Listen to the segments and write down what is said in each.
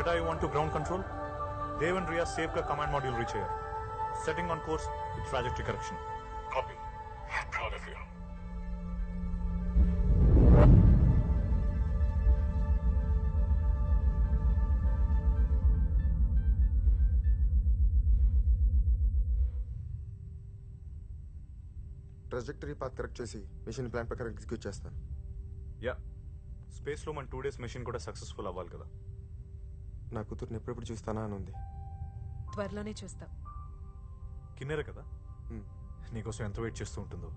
Jedi 1 to ground control. Dev and Ria safe ka command module reach here. Setting on course with trajectory correction. Copy. Proud of you. Trajectory path correct చేసి mission plan ప్రకారం execute చేస్తాను yeah స్పేస్లో మన two days mission కూడా successful అవ్వాలి కదా నా కూతుర్ని ఎప్పుడెప్పుడు చూస్తానా అని ఉంది త్వరలోనే చూస్తాం కిన్నెర కదా Hmm. నీకోసం ఎంత వెయిట్ చేస్తూ ఉంటుందో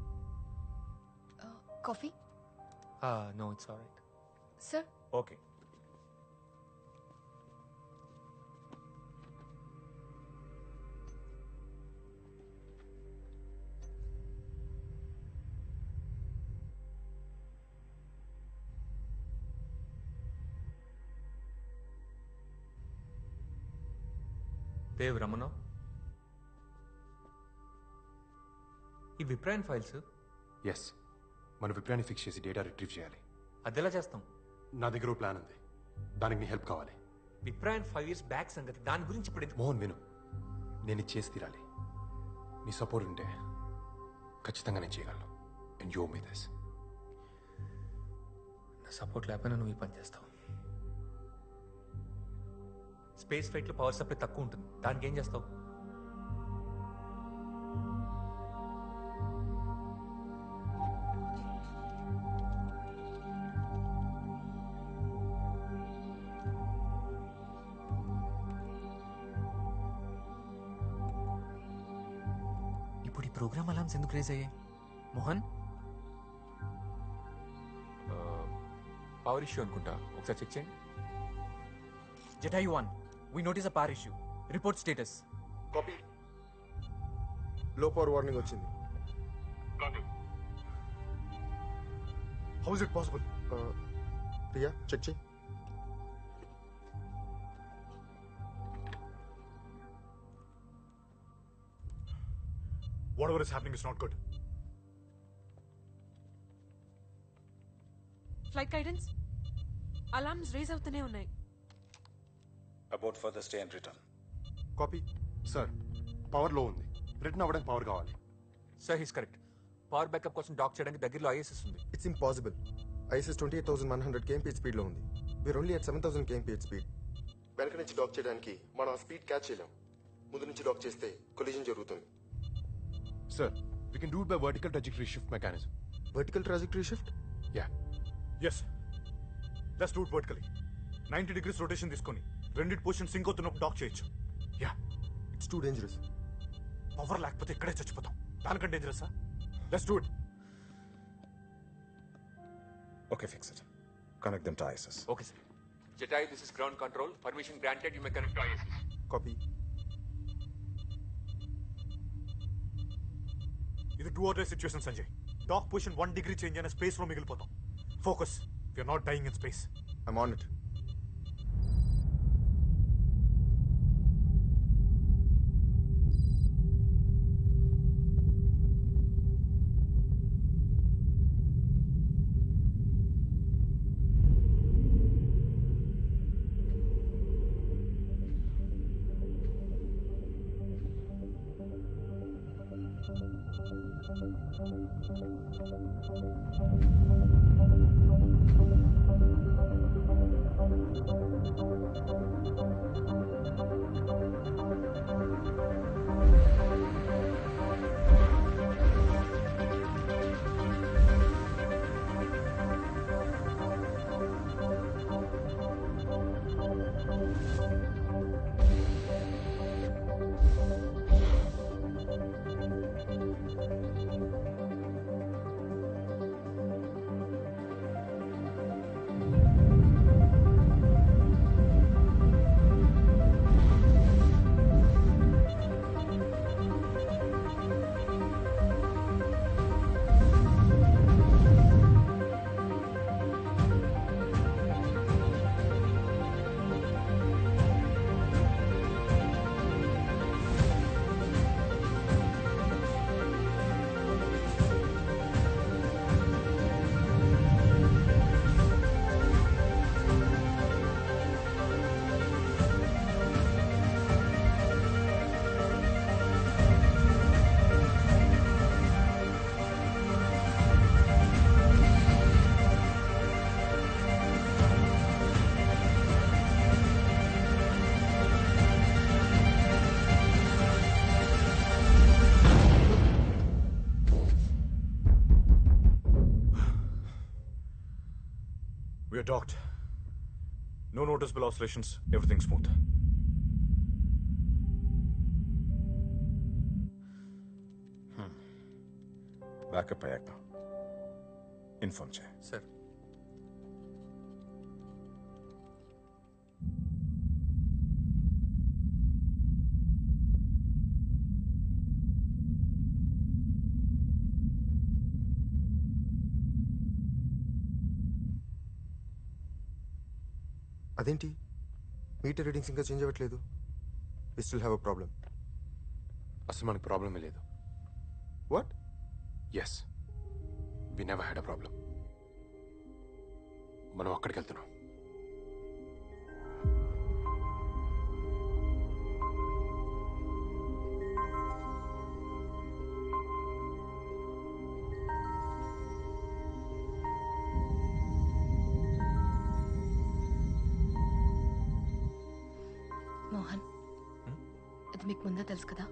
copy no it's all right sir okay Dev Ramana ఈ విప్రాన్ ఫైల్స్ ఎస్ మన విప్రాన్ని ఫిక్స్ చేసి డేటా రిట్రీవ్ చేయాలి అదెలా చేస్తాం నా దగ్గర ప్లాన్ ఉంది దానికి నీ హెల్ప్ కావాలి విప్రాన్ ఫైవ్ ఇయర్స్ బ్యాక్ సంగతి దాని గురించి ఇప్పుడు ఎందుకు మోహన్ విను నేను ఇది చేసి తీరాలి నీ సపోర్ట్ ఉంటే ఖచ్చితంగా నేను చేయగలను అండ్ యో మీ దిస్ నా సపోర్ట్ లేకపోయినా నువ్వు ఈ పని చేస్తావు స్పేస్ ఫ్లైట్లో పవర్ సప్లై తక్కువ ఉంటుంది దానికి ఏం చేస్తావు ఇప్పుడు ఈ ప్రోగ్రామ్ అలామ్స్ ఎందుకు రేజ్ అయ్యాయి మోహన్ పవర్ ఇష్యూ అనుకుంటా ఒకసారి చెక్ చేయండి Jedi 1, we notice a power issue. Report status. Copy low power warning వచ్చింది how is it possible Priya check చేయి whatever is happening is not good flight guidance alarms raise అవుతూనే ఉన్నాయి about further stay and return. Copy sir power low ఉంది return అవ్వడానికి power కావాలి sir he's correct power backup కోసం dock చేయడానికి దగ్గరలో ISS ఉంది it's impossible ISS twenty eight thousand one hundred KMP స్పీడ్లో ఉంది we're only at seven thousand KMP speed వెనక నుంచి డాక్ చేయడానికి మనం ఆ స్పీడ్ క్యాచ్ చేయలేం ముందు నుంచి డాక్ చేస్తే కొలిజన్ జరుగుతుంది sir we can do by vertical trajectory shift mechanism vertical trajectory shift yeah yes let's do it vertically ninety degrees rotation తీసుకొని రెండిటి పొజిషన్ సింక్ అవుతున్నప్పుడు డాక్ చేయొచ్చు yeah it's too dangerous power లేకపోతే ఇక్కడే చచ్చిపోతాం దానికంటే dangerous let's do it Okay, fix it. Connect them to ISIS. Okay sir Jatayu this is ground control permission granted you may connect to ISS copy ఇది two hour situation Sanjay dock position one degree change అయిన space లో మిగిలిపోతాం focus you're not dying in space I'm on it We are docked. No noticeable oscillations. Everything smooth. Backup అయ్యాక inform చేయి sir అదేంటి meter readings ఇంకా change అవ్వట్లేదు we still have a problem అసలు మనకు ప్రాబ్లమే లేదు what yes we never had a problem మనం అక్కడికి వెళ్తున్నాం మోహన్ ఇది మీకు ముందే తెలుసు కదా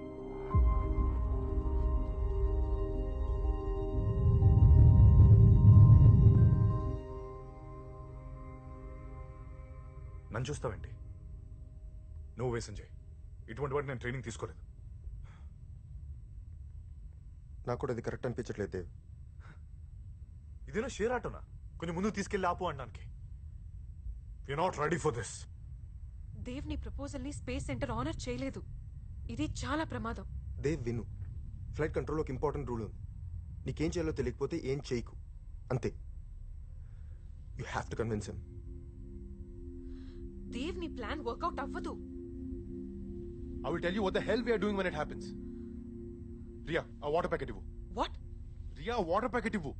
నన్ను చూస్తావేంటి నువ్వు వే సంజయ్ ఇటువంటి వాటి నేను ట్రైనింగ్ తీసుకోలేదు నాకు కూడా ఇది కరెక్ట్ అనిపించట్లేదు దేవ్ ఇదేనా షేర్ ఆటోనా కొంచెం ముందు తీసుకెళ్ళి ఆపు అనడానికి we not ready for this Dev నీ ప్రపోజల్ ని స్పేస్ సెంటర్ ఆనర్ చేయలేదు ఇది చాలా ప్రమాదం దేవ్ విను ఫ్లైట్ కంట్రోల్లో ఒక ఇంపార్టెంట్ రూల్ ఉంది నీకేం చేయాలో తెలియకపోతే ఏం చేయకు అంతే you have to convince him Dev నీ ప్లాన్ వర్కౌట్ అవ్వదు I will tell you what the hell we are doing when it happens Riya ఆ వాటర్ ప్యాకెట్ ఇవ్వు వాట్ రియా వాటర్ ప్యాకెట్ ఇవ్వు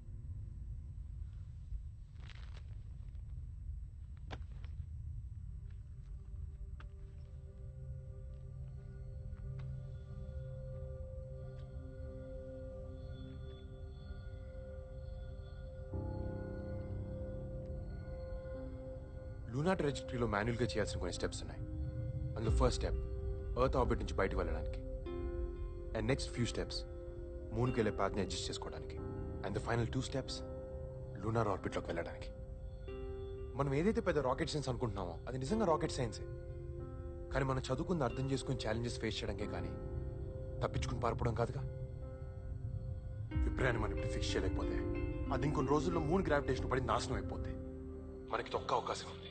లూనా ట్రెజిటరీలో మాన్యువల్గా చేయాల్సిన కొన్ని స్టెప్స్ ఉన్నాయి అందులో ఫస్ట్ స్టెప్ ఎర్త్ ఆర్బిట్ నుంచి బయటకు వెళ్ళడానికి అండ్ నెక్స్ట్ ఫ్యూ స్టెప్స్ మూన్కి వెళ్ళే పాత్ని అడ్జస్ట్ చేసుకోవడానికి and the final two steps lunar ఆర్బిట్లోకి వెళ్ళడానికి మనం ఏదైతే పెద్ద రాకెట్ సైన్స్ అనుకుంటున్నామో అది నిజంగా రాకెట్ సైన్సే కానీ మనం చదువుకుంది అర్థం చేసుకుని ఛాలెంజెస్ ఫేస్ చేయడానికే కానీ తప్పించుకుని పారిపోవడం కాదుగా విప్రయాన్ని మనం ఇప్పుడు ఫిక్స్ చేయలేకపోతే అది ఇంకొన్ని రోజుల్లో మూన్ గ్రావిటేషన్ పడి నాశనం అయిపోతే మనకి ఒక్క అవకాశం ఉంది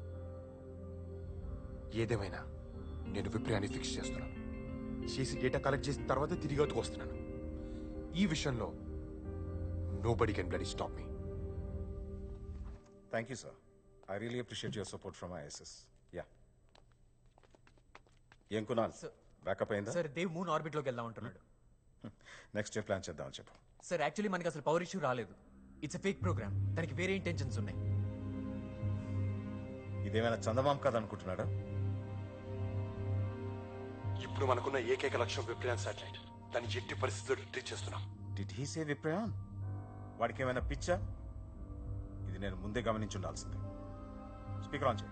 ఏదేమైనా నేను విప్రయాన్ని ఫిక్స్ చేస్తున్నాను చేసి డేటా కలెక్ట్ చేసిన తర్వాత తిరిగి అతుకు వస్తున్నాను ఈ విషయంలో nobody can bloody stop me thank you sir I really appreciate your support from ISS yeah ఏం కునాల్ Sir. బ్యాకప్ అయిందా సార్ దేవ్ మూన్ ఆర్బిట్ లోకి వెళ్దాం అంటున్నాడు నెక్స్ట్ డే ప్లాన్ చేద్దామని చెప్పు సార్ యాక్చువల్లీ మనకి అసలు పవర్ ఇష్యూ రాలేదు ఇట్స్ ఎ ఫేక్ ప్రోగ్రామ్ దానికి వేరే ఇంటెన్షన్స్ ఉన్నాయి ఇదేమైనా చందమామ కథ అనుకుంటున్నాడా ఇప్పుడు మనకున్న ఏకైక లక్ష్యం విప్రయాన్ శాటిలైట్ దాన్ని ఎట్టి పరిస్థితుల్లో రిట్రీట్ చేస్తున్నాం డిడ్ హీ సే విప్రయాన్ వాడికి ఏమైనా పిచ్చా ఇది నేను ముందే గమనించి ఉండాల్సింది స్పీకర్ ఆన్ చేయి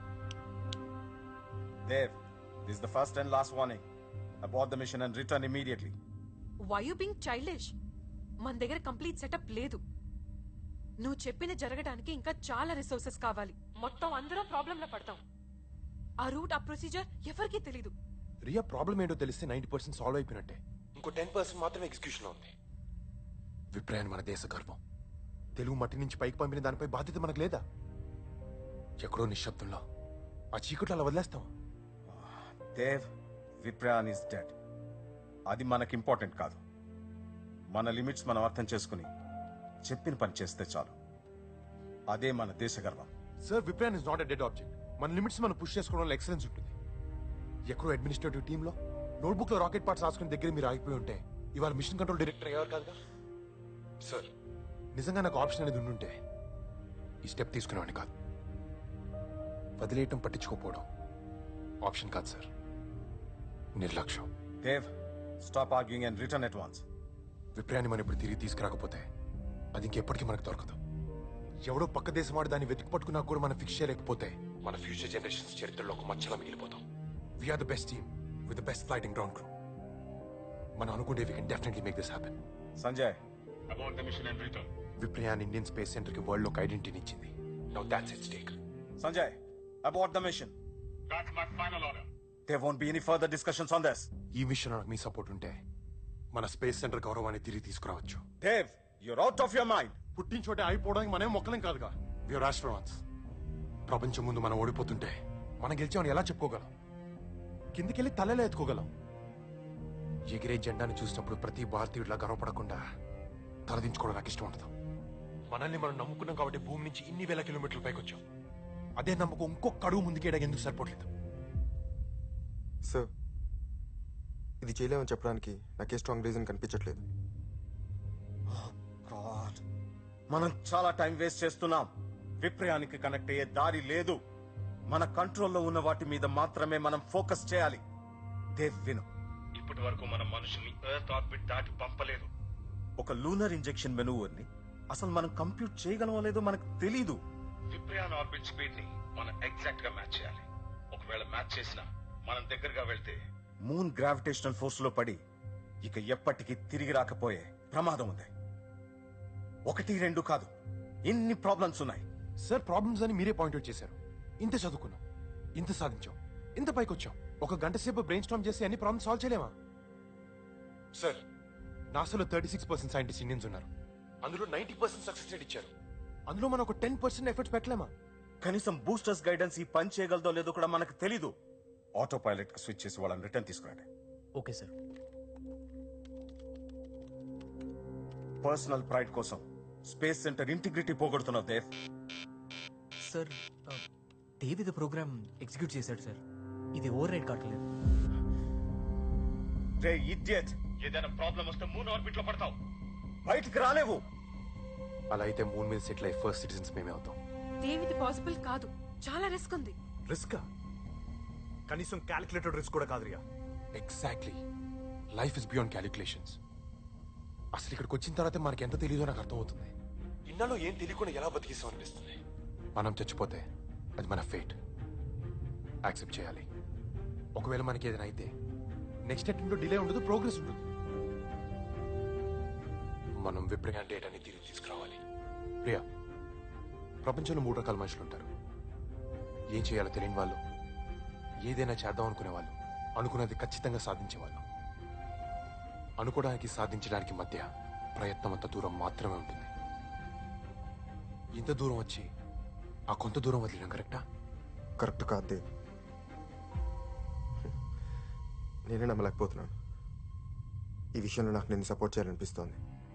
Dev this the first and last warning about the mission and return immediately why you being childish మన దగ్గర కంప్లీట్ సెటప్ లేదు నువ్వు చెప్పింది జరగడానికి ఇంకా చాలా రిసోర్సెస్ కావాలి మొత్తం అందరం ప్రాబ్లంలో పడతాం ఆ రూట్ ఆ ప్రొసీజర్ ఎవరికీ తెలీదు రియా ప్రాబ్లం ఏంటో తెలిస్తే నైన్టీ పర్సెంట్ సాల్వ్ అయిపోయినట్టే ఇంకో టెన్ పర్సెంట్ మాత్రమే ఎగ్జిక్యూషన్ ఉంది విప్రయాన్ మన దేశ గర్వం తెలుగు మట్టి నుంచి పైకి పంపిన దానిపై బాధ్యత మనకు లేదా ఎక్కడో నిశ్శబ్దంలో ఆ చీకట్లో అలా వదిలేస్తాం దేవ్ విప్రయాన్ ఇస్ డెడ్ అది మనకి ఇంపార్టెంట్ కాదు మన లిమిట్స్ మనం అర్థం చేసుకుని చెప్పిన పని చేస్తే చాలు అదే మన దేశ గర్వం sir Viprayan is not a dead object మన లిమిట్స్ మనం పుష్ చేసుకోవడంలో ఎక్సలెన్స్ ఉంటుంది ఎక్కడో అడ్మినిస్ట్రేటివ్ టీంలో నోట్బుక్ లో రాకెట్ పార్ట్స్ రాసుకుని దగ్గర మీరు ఆగిపోయి ఉంటే ఇవాళ మిషన్ కంట్రోల్ డైరెక్టర్ అయ్యారు కాదుగా సార్ నిజంగా నాకు ఆప్షన్ అనేది ఉండుంటే ఈ స్టెప్ తీసుకునేవాడిని కాదు వదిలేయటం పట్టించుకోకపోవడం ఆప్షన్ కాదు సార్ నిర్లక్ష్యం Dev stop arguing and return at once విప్రయాన్ని మనం ఇప్పుడు తిరిగి తీసుకురాకపోతే అది ఇంకెప్పటికీ మనకు దొరకదు ఎవడో పక్క దేశం వాడు దాన్ని వెతికి పట్టుకున్నా కూడా మనం ఫిక్స్ చేయలేకపోతే మన ఫ్యూచర్ జనరేషన్స్ చరిత్రలో ఒక మచ్చలా మిగిలిపోతాం we're the best team with the best flighting ground crew మనం అనుకుంటే we can definitely make this happen Sanjay Viprayan Indian space centre కి వరల్డ్ లో ఒక ఐడెంటిటీ ఇచ్చింది Now that's at stake. Sanjay, abort the mission. That's my final order. There won't be any further discussions on this. ఈ విషయంలో నాకు మీ support ఉంటే మన space centre గౌరవాన్ని తిరిగి తీసుకురావచ్చు Dev, you're out of your mind. పుట్టిన చోటే అయిపోవడానికి మనమే మొక్కలేం కాదుగా వ్యూర్ ఆస్ట్రోనాట్స్ ప్రపంచం ముందు మనం ఓడిపోతుంటే మనం గెలిచామని ఎలా చెప్పుకోగలం కిందికెళ్ళి తలలే ఎత్తుకోగలం ఎగిరే జెండాని చూసినప్పుడు ప్రతి భారతీయుడిలా గర్వపడకుండా తలదించుకోవడం నాకు ఇష్టం ఉండదు మనల్ని మనం నమ్ముకున్నాం కాబట్టి భూమి నుంచి ఇన్ని వేల కిలోమీటర్ల పైకి వచ్చాం అదే నమ్మకం ఇంకొక అడుగు ముందుకేయడానికి ఎందుకు సరిపోవట్లేదు సార్ ఇది చేయలేమని చెప్పడానికి నాకే స్ట్రాంగ్ రీజన్ కనిపించట్లేదు God. మనం చాలా టైం వేస్ట్ చేస్తున్నాం విప్రయానికి కనెక్ట్ అయ్యే దారి లేదు మన కంట్రోల్లో ఉన్న వాటి మీద మాత్రమే మనం ఫోకస్ చేయాలి దేవ్ విను ఇప్పటి వరకు మన మనుషుల్ని ఎర్త్ ఆర్బిట్ దాటి పంపలేదు ఒక లూనర్ ఇంజెక్షన్ మెనూవర్ని అసలు మనం కంప్యూట్ చేయగలమో లేదో మనకు తెలీదు విప్రయాన్ ఆర్బిట్ స్పీడ్ ని మనం ఎగ్జాక్ట్ గా మ్యాచ్ చేయాలి ఒకవేళ మ్యాచ్ చేసినా మనం దగ్గరగా వెళ్తే మూన్ గ్రావిటేషనల్ ఫోర్స్ లో పడి ఇక ఎప్పటికీ తిరిగి రాకపోయే ప్రమాదం ఉంది ఒకటి రెండు కాదు ఎన్ని ప్రాబ్లమ్స్ ఉన్నాయి సార్ ప్రాబ్లమ్స్ అని మీరే పాయింట్అవుట్ చేశారు ఇంత చదువుకున్నాం ఇంత సాధించాం ఇంత పైకి వచ్చాం ఒక గంట సేపు బ్రెయిన్ స్టామ్ చేసి అన్ని ప్రాబ్లమ్స్ సాల్వ్ చేయలేమా సార్ నాసాలో thirty six percent scientist Indians ఉన్నారు అందులో నైన్టీ పర్సెంట్ సక్సెస్ రేట్ ఇచ్చారు అందులో మనం ఒక టెన్ పర్సెంట్ ఎఫర్ట్స్ పెట్టలేమా కనీసం బూస్టర్స్ గైడెన్స్ ఈ పని చేయగలదో లేదో కూడా మనకు తెలీదు ఆటో పైలట్ స్విచ్ చేసి వాళ్ళని రిటర్న్ తీసుకురండి ఓకే సార్ పర్సనల్ ప్రైడ్ కోసం స్పేస్ సెంటర్ ఇంటిగ్రిటీ పోగొడుతున్నావు దేవ్ సార్ దేవ్ ఇది ప్రోగ్రామ్ ఎగ్జిక్యూట్ చేశాడు సార్ ఇది ఓవర్ రైడ్ కావట్లేదు రే ఇడియట్ ఏదైనా ప్రాబ్లం వస్తే మూన్ ఆర్బిట్ లో పడతావు బయటికి రాలేవు అలా అయితే మూన్ మీద సెటిల్ అయ్యి ఫస్ట్ సిటిజన్స్ మేమే అవుతాం దేవిది పాసిబుల్ కాదు చాలా రిస్క్ ఉంది రిస్క్ కనీసం క్యాలిక్యులేటెడ్ రిస్క్ కూడా కాదు Riya exactly life is beyond calculations అసలు ఇక్కడికి వచ్చిన తర్వాత మనకి ఎంత తెలియదో నాకు అర్థమవుతుంది ఇన్నాళ్ళు ఏం తెలియకుండా ఎలా బతికిస్తాం అనిపిస్తుంది మనం చచ్చిపోతే అది మన ఫేట్ యాక్సెప్ట్ చేయాలి ఒకవేళ మనకి ఏదైనా అయితే నెక్స్ట్ అటెంప్ట్లో డిలే ఉండదు ప్రోగ్రెస్ ఉంటుంది మనం విప్రగా డేటాని తిరిగి తీసుకురావాలి ప్రియా ప్రపంచంలో మూడు రకాల మనుషులు ఉంటారు ఏం చేయాలో తెలియని వాళ్ళు ఏదైనా చేద్దాం అనుకునే వాళ్ళు అనుకున్నది ఖచ్చితంగా సాధించేవాళ్ళు అనుకోవడానికి సాధించడానికి మధ్య ప్రయత్నం అంత దూరం మాత్రమే ఉంటుంది ఇంత దూరం వచ్చి ఆ కొంత దూరం వదిలినాం కరెక్టా కరెక్ట్ కాదు దేవ్ నేనే నమ్మలేకపోతున్నాను ఈ విషయంలో నాకు నేను సపోర్ట్ చేయాలనిపిస్తోంది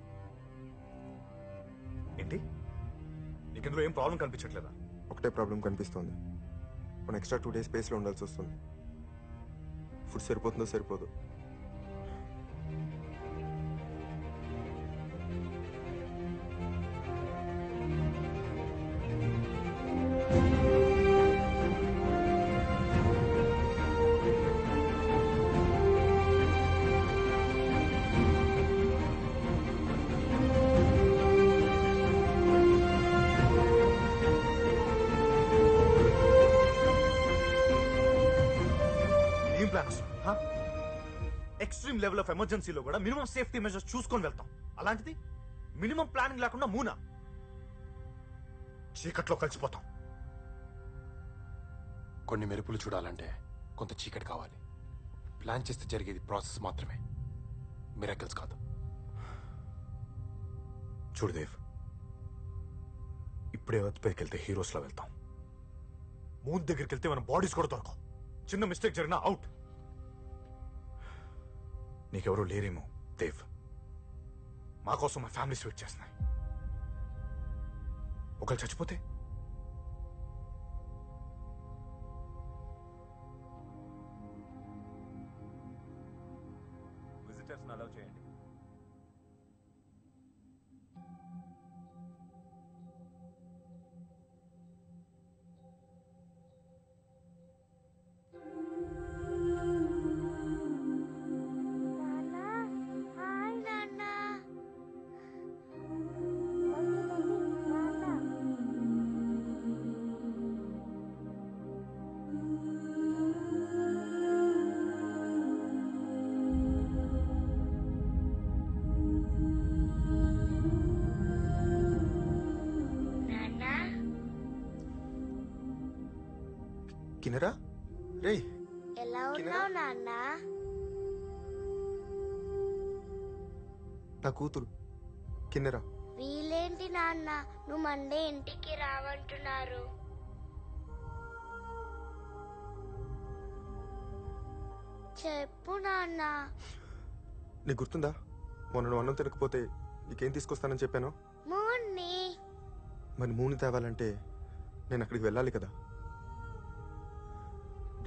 ఏంటి నీకు ఇందులో ఏం ప్రాబ్లం కనిపించట్లేదా ఒకటే ప్రాబ్లం కనిపిస్తోంది మన ఎక్స్ట్రా టూ డేస్ స్పేస్లో ఉండాల్సి వస్తుంది ఫుడ్ సరిపోతుందో సరిపోదు ఏం ప్లాన్ ఎక్స్ట్రీమ్ లెవెల్ ఆఫ్ ఎమర్జెన్సీలో కూడా మినిమం సేఫ్టీ మెజర్స్ చూసుకొని వెళ్తాం అలాంటిది మినిమం ప్లానింగ్ లేకుండా మూనా చీకట్లో కలిసిపోతాం కొన్ని మెరుపులు చూడాలంటే కొంత చీకటి కావాలి ప్లాన్ చేస్తే జరిగేది ప్రాసెస్ మాత్రమే మిరాకిల్స్ కాదు చూడు దేవ్ ఇప్పుడే ఎర్త్ పైకి వెళ్తే హీరోస్లా వెళ్తాం మూన్ దగ్గరికి వెళ్తే మన బాడీస్ కూడా దొరకవు చిన్న మిస్టేక్ జరిగినా అవుట్ నీకెవరూ లేరేమో దేవ్ మా కోసం మా ఫ్యామిలీస్ వెయిట్ చేస్తున్నాయి ఒకరు చచ్చిపోతే విజిటర్స్ అలౌ చేయండి హాయ్ నాన్న కిన్నెరా రేయ్ ఎలా ఉన్నావు నాన్న నా కూతురు కిన్నెరా వీలేంటి నాన్న నువ్వు మండే ఇంటికి రావంటున్నారు చెప్పు నాన్న నీకు గుర్తుందా మొన్న నువ్వు అన్నం తినకపోతే నీకేం తీసుకొస్తానని చెప్పాను మోన్ని మరి మూని తేవాలంటే నేను అక్కడికి వెళ్ళాలి కదా